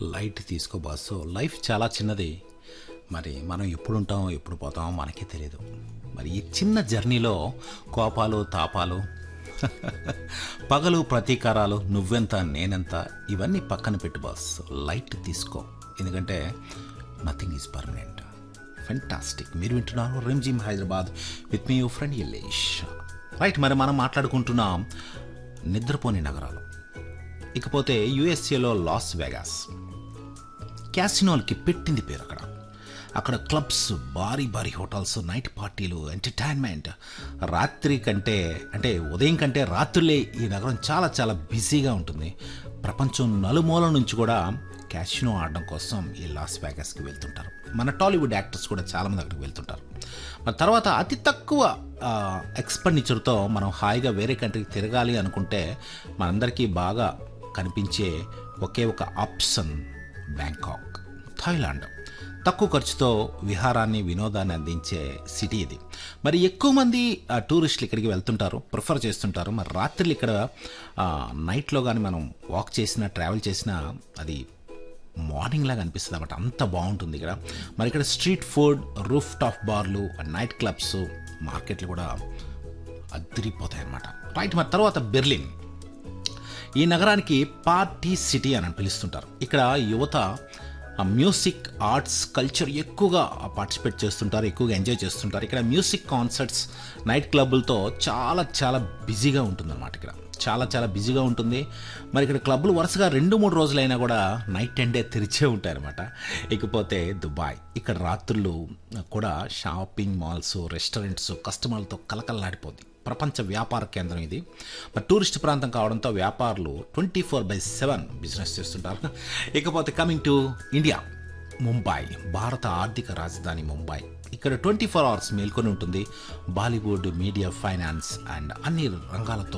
light తీసుకో boss life చాలా చిన్నది మరి మనం ఎప్పుడు ఉంటామో ఎప్పుడు పోతామో మనకే తెలియదు మరి ఈ చిన్న జర్నీలో కోపాలు తాపాలు పగలు ప్రతీకారాలు నువ్వెంత నేనెంత ఇవన్నీ పక్కన పెట్టు బాస్ లైట్ తీసుకో ఎందుకంటే నథింగ్ ఈజ్ పర్మనెంట్ ఫెంటాస్టిక్ మీరు వింటున్నారు రిమ్జిమ్ హైదరాబాద్ విత్ మీ ఫ్రెండ్ యలేష్ రైట్ మరి మనం మాట్లాడుకుంటున్నాం నిద్రపోని నగరాలు ఇకపోతే యుఎస్ఏలో లాస్ వెగాస్ క్యాసినోలకి పెట్టింది పేరు అక్కడ అక్కడ క్లబ్స్ భారీ భారీ హోటల్స్ నైట్ పార్టీలు ఎంటర్టైన్మెంట్ రాత్రి కంటే అంటే ఉదయం కంటే రాత్రులే ఈ నగరం చాలా చాలా బిజీగా ఉంటుంది ప్రపంచం నలుమూల నుంచి కూడా క్యాసినో ఆడడం కోసం ఈ లాస్ వేగాస్కి వెళ్తుంటారు మన టాలీవుడ్ యాక్టర్స్ కూడా చాలామంది అక్కడికి వెళ్తుంటారు మరి తర్వాత అతి తక్కువ ఎక్స్పెండిచర్తో మనం హాయిగా వేరే కంట్రీకి తిరగాలి అనుకుంటే మనందరికీ బాగా కనిపించే ఒకే ఒక ఆప్షన్ బ్యాంకాక్ థాయిలాండ్ తక్కువ ఖర్చుతో విహారాన్ని వినోదాన్ని అందించే సిటీ ఇది మరి ఎక్కువ మంది ఆ, టూరిస్టులు ఇక్కడికి వెళ్తుంటారు ప్రిఫర్ చేస్తుంటారు మరి రాత్రులు ఇక్కడ ఆ, నైట్లో కానీ మనం వాక్ చేసినా ట్రావెల్ చేసినా అది మార్నింగ్ లాగా అనిపిస్తుంది అనమాట అంత బాగుంటుంది ఇక్కడ మరి ఇక్కడ స్ట్రీట్ ఫుడ్ రూఫ్ టాప్ బార్లు నైట్ క్లబ్స్ మార్కెట్లు కూడా అదిరిపోతాయి అన్నమాట రైట్ మరి తర్వాత బెర్లిన్ ఈ నగరానికి పార్టీ సిటీ అని పిలుస్తుంటారు ఇక్కడ యువత ఆ మ్యూజిక్ ఆర్ట్స్ కల్చర్ ఎక్కువగా పార్టిసిపేట్ చేస్తుంటారు ఎక్కువగా ఎంజాయ్ చేస్తుంటారు ఇక్కడ మ్యూజిక్ కాన్సర్ట్స్ నైట్ క్లబ్బులతో చాలా చాలా బిజీగా ఉంటుందన్నమాట ఇక్కడ చాలా చాలా బిజీగా ఉంటుంది మరి ఇక్కడ క్లబ్బులు వరుసగా రెండు మూడు రోజులైనా కూడా నైట్ అండ్ డే తెరిచే ఉంటాయన్నమాట ఇకపోతే దుబాయ్ ఇక్కడ రాత్రులు కూడా షాపింగ్ మాల్స్ రెస్టారెంట్స్ కస్టమర్లతో కలకలలాడిపోద్ది ప్రపంచ వ్యాపార కేంద్రం ఇది మరి టూరిస్ట్ ప్రాంతం కావడంతో వ్యాపారులు twenty four by seven business చేస్తుంటారు ఇకపోతే కమింగ్ టు ఇండియా ముంబై భారత ఆర్థిక రాజధాని ముంబై ఇక్కడ ట్వంటీ ఫోర్ అవర్స్ మేల్కొని ఉంటుంది బాలీవుడ్ మీడియా ఫైనాన్స్ అండ్ అన్ని రంగాలతో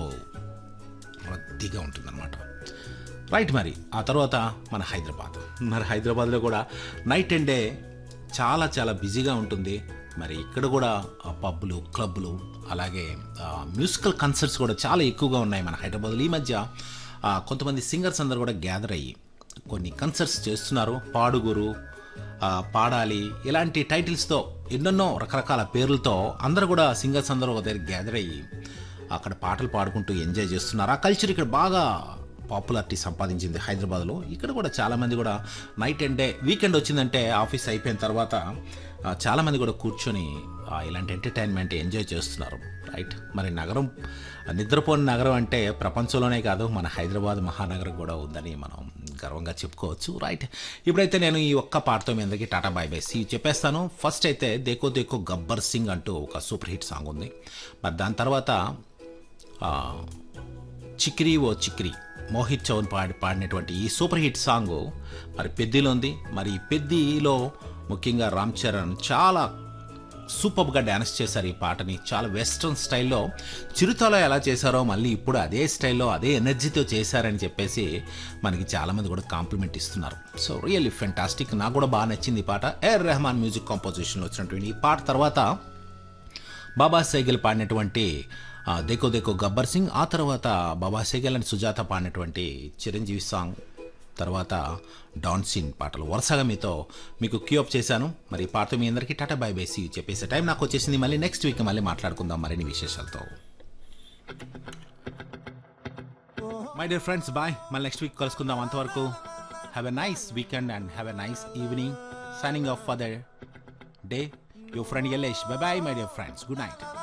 రద్దీగా ఉంటుందన్నమాట రైట్ మరి ఆ తర్వాత మన హైదరాబాద్ మరి హైదరాబాద్లో కూడా నైట్ అండ్ డే చాలా చాలా బిజీగా ఉంటుంది మరి ఇక్కడ కూడా ఆ పబ్బులు క్లబ్బులు అలాగే ఆ, మ్యూజికల్ కన్సర్ట్స్ కూడా చాలా ఎక్కువగా ఉన్నాయి మన హైదరాబాద్లో ఈ మధ్య ఆ, కొంతమంది సింగర్స్ అందరు కూడా గ్యాదర్ అయ్యి కొన్ని కన్సర్ట్స్ చేస్తున్నారు పాడుగురు ఆ, పాడాలి ఇలాంటి టైటిల్స్తో ఎన్నెన్నో రకరకాల పేర్లతో అందరూ కూడా సింగర్స్ అందరూ ఒక దగ్గర గ్యాదర్ అయ్యి అక్కడ పాటలు పాడుకుంటూ ఎంజాయ్ చేస్తున్నారు ఆ కల్చర్ ఇక్కడ బాగా పాపులారిటీ సంపాదించింది హైదరాబాద్లో ఇక్కడ కూడా చాలామంది కూడా నైట్ అండ్ డే వీకెండ్ వచ్చిందంటే ఆఫీస్ అయిపోయిన తర్వాత ఆ, చాలామంది కూడా కూర్చొని ఆ, ఇలాంటి ఎంటర్టైన్మెంట్ ఎంజాయ్ చేస్తున్నారు రైట్ మరి నగరం నిద్రపోని నగరం అంటే ప్రపంచంలోనే కాదు మన హైదరాబాద్ మహానగరం కూడా ఉందని మనం గర్వంగా చెప్పుకోవచ్చు రైట్ ఇప్పుడైతే నేను ఈ ఒక్క పాటతో మీ అందరికీ టాటా బాయ్ బై సి చెప్పేస్తాను ఫస్ట్ అయితే దేకో దేకో గబ్బర్ సింగ్ అంటూ ఒక సూపర్ హిట్ సాంగ్ ఉంది మరి దాని తర్వాత ఆ, చిక్రీ ఓ చిక్రీ మోహిత్ చౌన్ పాడి పాడినటువంటి ఈ సూపర్ హిట్ సాంగ్ మరి పెద్దిలో ఉంది మరి ఈ పెద్దిలో ముఖ్యంగా రామ్ చరణ్ చాలా సూపర్గా డ్యాన్స్ చేశారు ఈ పాటని చాలా వెస్ట్రన్ స్టైల్లో చిరుతలో ఎలా చేశారో మళ్ళీ ఇప్పుడు అదే స్టైల్లో అదే ఎనర్జీతో చేశారని చెప్పేసి మనకి చాలామంది కూడా కాంప్లిమెంట్ ఇస్తున్నారు సో రియల్లీ ఫెంటాస్టిక్ నాకు కూడా బాగా నచ్చింది ఈ పాట ఏఆర్ రెహమాన్ మ్యూజిక్ కాంపోజిషన్లో వచ్చినటువంటి ఈ పాట తర్వాత బాబా సైగల్ పాడినటువంటి ఆ, దేకో దేకో గబ్బర్ సింగ్ ఆ తర్వాత బాబా సైగల్ అండ్ సుజాత పాడినటువంటి చిరంజీవి సాంగ్ తర్వాత డాన్ సీన్ పాటలు వరుసగా మీతో మీకు క్యూఅప్ చేశాను మరి ఈ పాటతో మీ అందరికీ టాటా బై బై సి చెప్పేసే టైం నాకు వచ్చేసింది మళ్ళీ నెక్స్ట్ వీక్ మళ్ళీ మాట్లాడుకుందాం మరిన్ని విశేషాలతో మై డియర్ ఫ్రెండ్స్ బాయ్ మళ్ళీ నెక్స్ట్ వీక్ కలుసుకుందాం అంతవరకు have a nice weekend and have a nice evening signing off for the day your friend Yalesh bye bye my dear friends good night